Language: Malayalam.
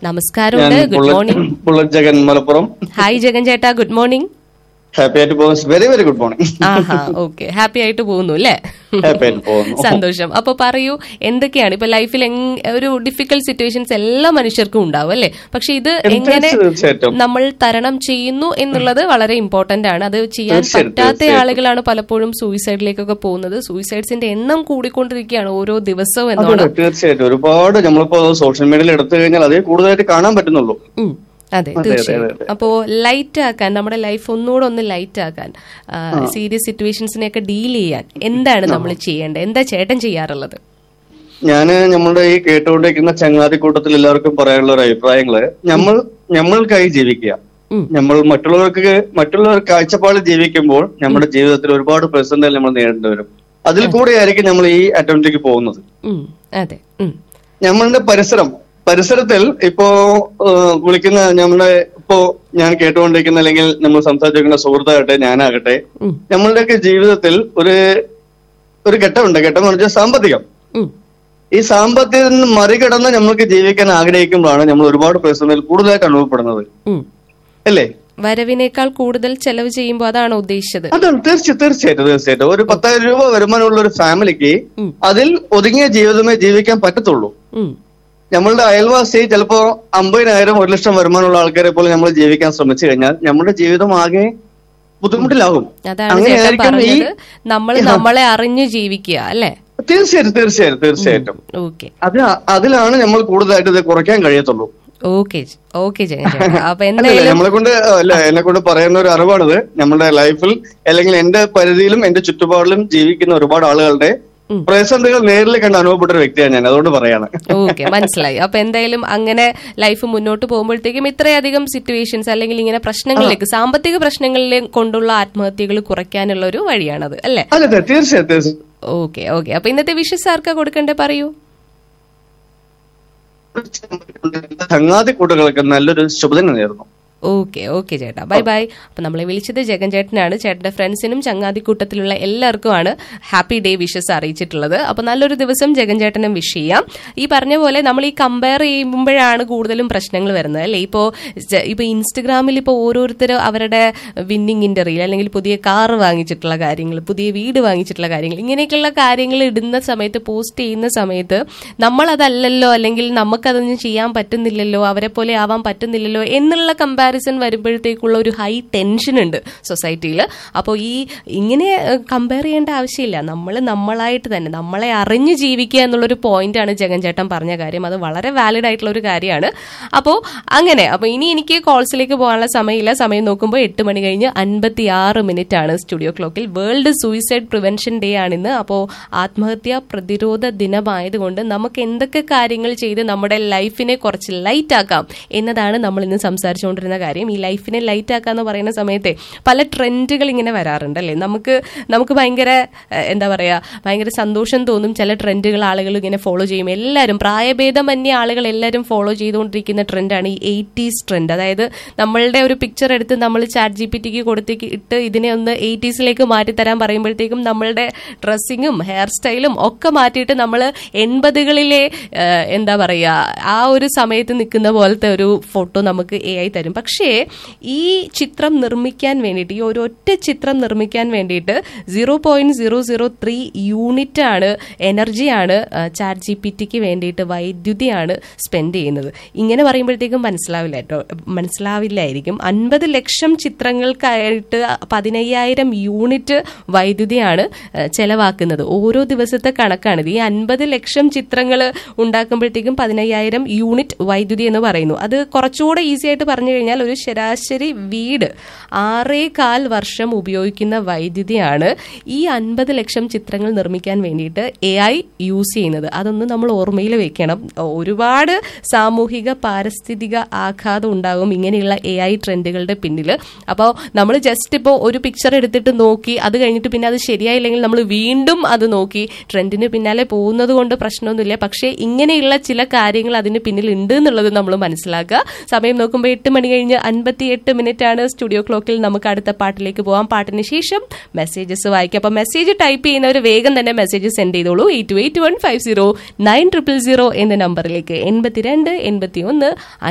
നമസ്കാരമുണ്ട് ഞാൻ good bullet morning bullet Jagan Malappuram hi Jagan ചേട്ടാ ഗുഡ് മോർണിംഗ് ഹാപ്പി ആയിട്ട് പോകുന്നു വെരി വെരി ഗുഡ് മോർണിംഗ് ആഹാ ഓക്കെ ഹാപ്പി ആയിട്ട് പോകുന്നു അല്ലേ ഹാപ്പി ആയിട്ട് പോകുന്നു സന്തോഷം അപ്പൊ പറയൂ എന്തൊക്കെയാണ് ഇപ്പൊ ലൈഫിൽ ഒരു ഡിഫിക്കൽട്ട് സിറ്റുവേഷൻസ് എല്ലാ മനുഷ്യർക്കും ഉണ്ടാവും അല്ലേ പക്ഷെ ഇത് എങ്ങനെ തീർച്ചയായിട്ടും നമ്മൾ തരണം ചെയ്യുന്നു എന്നുള്ളത് വളരെ ഇമ്പോർട്ടന്റ് ആണ് അത് ചെയ്യാൻ തീർച്ചയായും, പറ്റാത്ത തീർച്ചയായും. ആളുകളാണ് പലപ്പോഴും സൂയിസൈഡിലേക്കൊക്കെ പോകുന്നത് സൂയിസൈഡ്സിന്റെ എണ്ണം കൂടിക്കൊണ്ടിരിക്കുകയാണ് ഓരോ ദിവസവും അതെ, എന്നോണം അതെ, തീർച്ചയായിട്ടും ഒരുപാട് നമ്മളിപ്പോ സോഷ്യൽ മീഡിയയിൽ എടുത്തു കഴിഞ്ഞാൽ അതേ കൂടുതലായിട്ട് കാണാൻ പറ്റുന്നുള്ളൂ ഉം. അതെ അതെ, തീർച്ചയായും അതെ, അതെ. അപ്പോ ലൈറ്റ് ആക്കാൻ നമ്മുടെ ലൈഫ് ഒന്നുകൂടെ ഒന്ന് ലൈറ്റ് ആക്കാൻ സീരിയസ് സിറ്റുവേഷൻസിനെയൊക്കെ ഡീൽ ചെയ്യാൻ എന്താണ് നമ്മൾ ചെയ്യേണ്ടത് എന്താ ചേട്ടൻ ചെയ്യാറുള്ളത് ഞാന് നമ്മളുടെ ഈ കേട്ടുകൊണ്ടിരിക്കുന്ന ചങ്ങാതിക്കൂട്ടത്തിൽ എല്ലാവർക്കും പറയാനുള്ള ഒരു അഭിപ്രായങ്ങള് നമ്മൾ നമ്മൾക്കായി ജീവിക്കുക ഉം. നമ്മൾ മറ്റുള്ളവർക്ക് മറ്റുള്ളവർ കാഴ്ചപ്പാടിൽ ജീവിക്കുമ്പോൾ നമ്മുടെ ജീവിതത്തിൽ ഒരുപാട് പ്രതിസന്ധികൾ നമ്മൾ നേരിടേണ്ടി വരും അതിൽ കൂടെ ആയിരിക്കും നമ്മൾ ഈ അറ്റംപ്റ്റിലേക്ക് പോകുന്നത് ഉം. അതെ ഉം. നമ്മളുടെ പരിസരം പരിസരത്തിൽ ഇപ്പോ ഏഹ്, വിളിക്കുന്ന നമ്മുടെ ഇപ്പോ ഞാൻ കേട്ടുകൊണ്ടിരിക്കുന്ന അല്ലെങ്കിൽ നമ്മൾ സംസാരിച്ചിരിക്കുന്ന സുഹൃത്താകട്ടെ ഞാനാകട്ടെ ഉം. നമ്മളുടെയൊക്കെ ജീവിതത്തിൽ ഒരു ഒരു ഘട്ടമുണ്ട് ഘട്ടം എന്ന് പറഞ്ഞാൽ സാമ്പത്തികം ഉം. ഈ സാമ്പത്തികം മറികടന്ന് നമ്മൾക്ക് ജീവിക്കാൻ ആഗ്രഹിക്കുമ്പോഴാണ് നമ്മൾ ഒരുപാട് പ്രതിസന്ധികൾ കൂടുതലായിട്ട് അനുഭവപ്പെടുന്നത് ഉം. അല്ലേ വരവിനേക്കാൾ കൂടുതൽ ചെലവ് ചെയ്യുമ്പോൾ അതാണ് ഉദ്ദേശിച്ചത് അതാണ് തീർച്ചയായും തീർച്ചയായിട്ടും തീർച്ചയായിട്ടും ഒരു പത്തായിരം രൂപ വരുമാനമുള്ള ഒരു ഫാമിലിക്ക് ഉം. അതിൽ ഒതുങ്ങിയ ജീവിതമേ ജീവിക്കാൻ പറ്റത്തുള്ളൂ ഉം. നമ്മളുടെ അയൽവാസി ചിലപ്പോ അമ്പതിനായിരം ഒരു ലക്ഷം വരുമാനമുള്ള ആൾക്കാരെ പോലെ നമ്മൾ ജീവിക്കാൻ ശ്രമിച്ചു കഴിഞ്ഞാൽ നമ്മുടെ ജീവിതം ആകെ ബുദ്ധിമുട്ടിലാകും അതാണ് ചേട്ടൻ അങ്ങനെയായിരിക്കും ഈ പറഞ്ഞത് നമ്മൾ നമ്മളെ അറിഞ്ഞു ജീവിക്കുക അല്ലേ തീർച്ചയായിട്ടും തീർച്ചയായിട്ടും തീർച്ചയായിട്ടും ഓക്കെ അത് അതിലാണ് നമ്മൾ കൂടുതലായിട്ട് ഇത് കുറയ്ക്കാൻ കഴിയത്തുള്ളൂ ഓക്കെ ഓക്കെ ജഗൻ ചേട്ടാ അപ്പൊ അല്ലല്ല എന്തായാലും നമ്മളെ കൊണ്ട് അല്ല എന്നെ കൊണ്ട് പറയുന്ന ഒരു അറിവാണിത് നമ്മുടെ ലൈഫിൽ അല്ലെങ്കിൽ എന്റെ പരിധിയിലും എന്റെ ചുറ്റുപാടിലും ജീവിക്കുന്ന ഒരുപാട് ആളുകളുടെ ഉം. പ്രതിസന്ധികൾ നേരിൽ കണ്ട് അനുഭവപ്പെട്ട ഒരു വ്യക്തിയാണ് ഞാൻ അതുകൊണ്ട് പറയാണ് ഓക്കെ മനസ്സിലായി അപ്പൊ എന്തായാലും അങ്ങനെ ലൈഫ് മുന്നോട്ട് പോകുമ്പോഴത്തേക്കും ഇത്രയധികം സിറ്റുവേഷൻസ് അല്ലെങ്കിൽ ഇങ്ങനെ പ്രശ്നങ്ങളിലേക്ക് സാമ്പത്തിക പ്രശ്നങ്ങളിലെ കൊണ്ടുള്ള ആത്മഹത്യകൾ കുറയ്ക്കാനുള്ള ഒരു വഴിയാണത് അല്ലേ അതെ അതെ തീർച്ചയായും തീർച്ചയായും ഓക്കെ ഓക്കെ അപ്പൊ ഇന്നത്തെ വിഷസ് ആർക്കാ കൊടുക്കണ്ടേ പറയൂ ചങ്ങാതി കൂട്ടുകൾക്ക് നല്ലൊരു ശുഭദിനം നേരുന്നു ഓക്കെ ഓക്കെ ചേട്ടാ ബൈ ബൈ അപ്പൊ നമ്മളെ വിളിച്ചത് ജഗൻ ചേട്ടനാണ് ചേട്ടന്റെ ഫ്രണ്ട്സിനും ചങ്ങാതിക്കൂട്ടത്തിലുള്ള എല്ലാവർക്കുമാണ് ഹാപ്പി ഡേ വിഷസ് അറിയിച്ചിട്ടുള്ളത് അപ്പൊ നല്ലൊരു ദിവസം ജഗൻ ചേട്ടനും വിഷ് ചെയ്യാം ഈ പറഞ്ഞ പോലെ നമ്മൾ ഈ കമ്പയർ ചെയ്യുമ്പോഴാണ് കൂടുതലും പ്രശ്നങ്ങൾ വരുന്നത് അല്ലേ ഇപ്പോ ജ- ഇപ്പൊ ഇൻസ്റ്റഗ്രാമിൽ ഇപ്പൊ ഓരോരുത്തർ അവരുടെ വിന്നിങ്ങിന്റെ റീൽ അല്ലെങ്കിൽ പുതിയ കാർ വാങ്ങിച്ചിട്ടുള്ള കാര്യങ്ങൾ പുതിയ വീട് വാങ്ങിച്ചിട്ടുള്ള കാര്യങ്ങൾ ഇങ്ങനെയൊക്കെയുള്ള കാര്യങ്ങൾ ഇടുന്ന സമയത്ത് പോസ്റ്റ് ചെയ്യുന്ന സമയത്ത് നമ്മൾ അതല്ലല്ലോ അല്ലെങ്കിൽ നമുക്കതൊന്നും ചെയ്യാൻ പറ്റുന്നില്ലല്ലോ അവരെ പോലെ ആവാൻ പറ്റുന്നില്ലല്ലോ എന്നുള്ള കമ്പാരിസൺ വരുമ്പോഴത്തേക്കുള്ള ഒരു ഹൈ ടെൻഷൻ ഉണ്ട് സൊസൈറ്റിയിൽ അപ്പോൾ ഈ ഇങ്ങനെ കമ്പയർ ചെയ്യേണ്ട ആവശ്യമില്ല നമ്മൾ നമ്മളായിട്ട് തന്നെ നമ്മളെ അറിഞ്ഞ് ജീവിക്കുക എന്നുള്ളൊരു പോയിന്റാണ് ജഗൻ ചേട്ടൻ പറഞ്ഞ കാര്യം അത് വളരെ വാലിഡ് ആയിട്ടുള്ള ഒരു കാര്യമാണ് അപ്പോൾ അങ്ങനെ അപ്പോൾ ഇനി എനിക്ക് കോൾസിലേക്ക് പോകാനുള്ള സമയമില്ല സമയം നോക്കുമ്പോൾ എട്ട് മണി കഴിഞ്ഞ് അൻപത്തി ആറ് മിനിറ്റ് ആണ് സ്റ്റുഡിയോ ക്ലോക്കിൽ വേൾഡ് സൂയിസൈഡ് പ്രിവെൻഷൻ ഡേ ആണിന്ന് അപ്പോൾ ആത്മഹത്യാ പ്രതിരോധ ദിനമായതുകൊണ്ട് നമുക്ക് എന്തൊക്കെ കാര്യങ്ങൾ ചെയ്ത് നമ്മുടെ ലൈഫിനെ കുറച്ച് ലൈറ്റ് ആക്കാം എന്നതാണ് നമ്മൾ ഇന്ന് സംസാരിച്ചുകൊണ്ടിരുന്ന കാര്യം ഈ ലൈഫിനെ ലൈറ്റ് ആക്കാന്ന് പറയുന്ന സമയത്തെ പല ട്രെൻഡുകൾ ഇങ്ങനെ വരാറുണ്ട് അല്ലേ നമുക്ക് നമുക്ക് ഭയങ്കര ഏഹ്, എന്താ പറയാ ഭയങ്കര സന്തോഷം തോന്നും ചില ട്രെൻഡുകൾ ആളുകൾ ഇങ്ങനെ ഫോളോ ചെയ്യും എല്ലാവരും പ്രായഭേദമന്യ ആളുകൾ എല്ലാവരും ഫോളോ ചെയ്തുകൊണ്ടിരിക്കുന്ന ട്രെൻഡാണ് ഈ എയ്റ്റീസ് ട്രെൻഡ് അതായത് നമ്മളുടെ ഒരു പിക്ചർ എടുത്ത് നമ്മൾ ചാറ്റ് ജി പി ടിക്ക് കൊടുത്തേക്ക് ഇട്ട് ഇതിനെ ഒന്ന് എയ്റ്റീസിലേക്ക് മാറ്റിത്തരാൻ പറയുമ്പോഴത്തേക്കും നമ്മളുടെ ഡ്രസ്സിങ്ങും ഹെയർ സ്റ്റൈലും ഒക്കെ മാറ്റിയിട്ട് നമ്മൾ എൺപതുകളിലെ ഏഹ്, എന്താ പറയുക ആ ഒരു സമയത്ത് നിൽക്കുന്ന പോലത്തെ ഒരു ഫോട്ടോ നമുക്ക് എ ആയി തരും പക്ഷേ ഈ ചിത്രം നിർമ്മിക്കാൻ വേണ്ടിയിട്ട് ഈ ഒരു ഒറ്റ ചിത്രം നിർമ്മിക്കാൻ വേണ്ടിയിട്ട് zero point zero zero three unit ആണ് എനർജിയാണ് ചാറ്റ് ജി പി ടിക്ക് വേണ്ടിയിട്ട് വൈദ്യുതിയാണ് സ്പെൻഡ് ചെയ്യുന്നത് ഇങ്ങനെ പറയുമ്പോഴത്തേക്കും മനസ്സിലാവില്ല കേട്ടോ മനസ്സിലാവില്ലായിരിക്കും അൻപത് ലക്ഷം ചിത്രങ്ങൾക്കായിട്ട് പതിനയ്യായിരം യൂണിറ്റ് വൈദ്യുതിയാണ് ആ, ചെലവാക്കുന്നത് ഓരോ ദിവസത്തെ കണക്കാണിത് ഈ അൻപത് ലക്ഷം ചിത്രങ്ങൾ ഉണ്ടാക്കുമ്പോഴത്തേക്കും പതിനയ്യായിരം യൂണിറ്റ് വൈദ്യുതി എന്ന് പറയുന്നു അത് കുറച്ചുകൂടെ ഈസി ആയിട്ട് പറഞ്ഞു കഴിഞ്ഞാൽ ഒരു ശരാശരി വീട് ആറേ കാൽ വർഷം ഉപയോഗിക്കുന്ന വൈദ്യുതിയാണ് ഈ അൻപത് ലക്ഷം ചിത്രങ്ങൾ നിർമ്മിക്കാൻ വേണ്ടിയിട്ട് എ ഐ യൂസ് ചെയ്യുന്നത് അതൊന്നും നമ്മൾ ഓർമ്മയിൽ വെക്കണം ഒരുപാട് സാമൂഹിക പാരിസ്ഥിതിക ആഘാതം ഉണ്ടാകും ഇങ്ങനെയുള്ള എ ഐ ട്രെൻഡുകളുടെ പിന്നിൽ അപ്പോൾ നമ്മൾ ജസ്റ്റ് ഇപ്പോൾ ഒരു പിക്ചർ എടുത്തിട്ട് നോക്കി അത് കഴിഞ്ഞിട്ട് പിന്നെ അത് ശരിയായില്ലെങ്കിൽ നമ്മൾ വീണ്ടും അത് നോക്കി ട്രെൻഡിന് പിന്നാലെ പോകുന്നത് കൊണ്ട് പ്രശ്നമൊന്നുമില്ല പക്ഷേ ഇങ്ങനെയുള്ള ചില കാര്യങ്ങൾ അതിന് പിന്നിൽ ഉണ്ട് എന്നുള്ളത് നമ്മൾ മനസ്സിലാക്കുക സമയം നോക്കുമ്പോൾ എട്ട് മണി കഴിഞ്ഞ് അൻപത്തി എട്ട് മിനിറ്റ് ആണ് സ്റ്റുഡിയോ ക്ലോക്കിൽ നമുക്ക് അടുത്ത പാട്ടിലേക്ക് പോകാം പാട്ടിന് ശേഷം മെസ്സേജസ് വായിക്കാം അപ്പോൾ മെസ്സേജ് ടൈപ്പ് ചെയ്യുന്നവർ വേഗം തന്നെ മെസ്സേജ് സെൻഡ് ചെയ്തോളൂ eight two eight one five zero nine triple zero എന്ന നമ്പറിലേക്ക് എൺപത്തിരണ്ട് എൺപത്തി ഒന്ന്